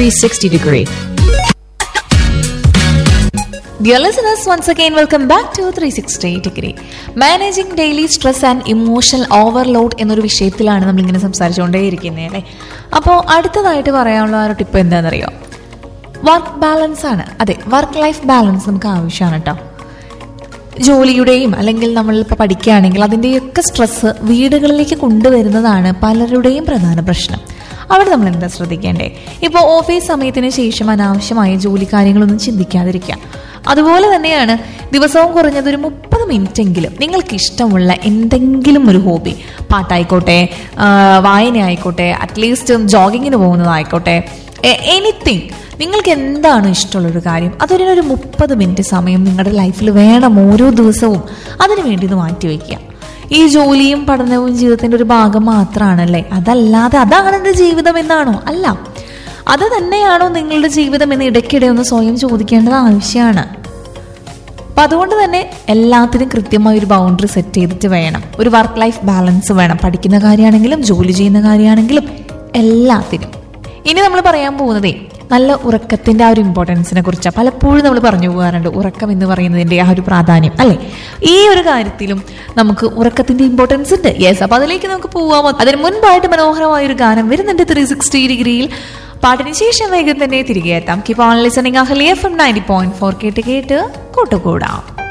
360 degree. Dear listeners, once again, welcome back to 360 Degree. Managing daily stress and emotional overload എന്നൊരു വിഷയത്തിലാണ് നമ്മളിങ്ങനെ സംസാരിച്ചുകൊണ്ടേയിരിക്കുന്നത് അല്ലേ അപ്പോൾ അടുത്തതായിട്ട് പറയാനുള്ള ആ ഒരു ടിപ്പ് എന്താണെന്നറിയോ വർക്ക് ബാലൻസ് ആണ് അതെ വർക്ക് ലൈഫ് ബാലൻസ് നമുക്ക് ആവശ്യമാണ് കേട്ടോ ജോലിയുടെയും അല്ലെങ്കിൽ നമ്മളിപ്പോൾ പഠിക്കുകയാണെങ്കിൽ അതിൻ്റെയൊക്കെ സ്ട്രെസ്സ് വീടുകളിലേക്ക് കൊണ്ടുവരുന്നതാണ് പലരുടെയും പ്രധാന പ്രശ്നം അവിടെ നമ്മൾ എന്താ ശ്രദ്ധിക്കേണ്ടേ ഇപ്പോൾ ഓഫീസ് സമയത്തിന് ശേഷം അനാവശ്യമായ ജോലി കാര്യങ്ങളൊന്നും ചിന്തിക്കാതിരിക്കുക അതുപോലെ തന്നെയാണ് ദിവസവും കുറഞ്ഞത് ഒരു മുപ്പത് മിനിറ്റ് എങ്കിലും നിങ്ങൾക്ക് ഇഷ്ടമുള്ള എന്തെങ്കിലും ഒരു ഹോബി പാട്ടായിക്കോട്ടെ ആ, വായന ആയിക്കോട്ടെ അറ്റ്ലീസ്റ്റ് ജോഗിങ്ങിന് പോകുന്നതായിക്കോട്ടെ എനിത്തിങ് നിങ്ങൾക്ക് എന്താണ് ഇഷ്ടമുള്ളൊരു കാര്യം അതിനൊരു മുപ്പത് മിനിറ്റ് സമയം നിങ്ങളുടെ ലൈഫിൽ വേണം ഓരോ ദിവസവും അതിനു വേണ്ടി ഇത് മാറ്റിവെക്കുക ഈ ജോലിയും പഠനവും ജീവിതത്തിന്റെ ഒരു ഭാഗം മാത്രമാണല്ലേ അതല്ലാതെ അതാണ് എൻ്റെ ജീവിതം എന്നാണോ അല്ല അത് തന്നെയാണോ നിങ്ങളുടെ ജീവിതം എന്ന് ഇടയ്ക്കിടെ ഒന്ന് സ്വയം ചോദിക്കേണ്ടത് ആവശ്യമാണ് അപ്പൊ അതുകൊണ്ട് തന്നെ എല്ലാത്തിനും കൃത്യമായ ഒരു ബൗണ്ടറി സെറ്റ് ചെയ്തിട്ട് വേണം ഒരു വർക്ക് ലൈഫ് ബാലൻസ് വേണം പഠിക്കുന്ന കാര്യമാണെങ്കിലും ജോലി ചെയ്യുന്ന കാര്യമാണെങ്കിലും എല്ലാത്തിനും ഇനി നമ്മൾ പറയാൻ പോകുന്നതേ നല്ല ഉറക്കത്തിന്റെ ആ ഒരു ഇമ്പോർട്ടൻസിനെ കുറിച്ച് പലപ്പോഴും നമ്മൾ പറഞ്ഞു പോകാറുണ്ട് ഉറക്കം എന്ന് പറയുന്നതിന്റെ ആ ഒരു പ്രാധാന്യം അല്ലെ ഈ ഒരു കാര്യത്തിലും നമുക്ക് ഉറക്കത്തിന്റെ ഇമ്പോർട്ടൻസ് ഉണ്ട് യെസ് അപ്പൊ അതിലേക്ക് നമുക്ക് പോവാമോ അതിന് മുൻപായിട്ട് മനോഹരമായ ഒരു ഗാനം വരുന്നുണ്ട് ത്രീ സിക്സ്റ്റി ഡിഗ്രിയിൽ പാട്ടിന് ശേഷം വേഗം തന്നെ തിരികെ എത്താം keep on listening Ahliya from ninety point four കേട്ട് കേട്ട് കൂട്ടുകൂടാം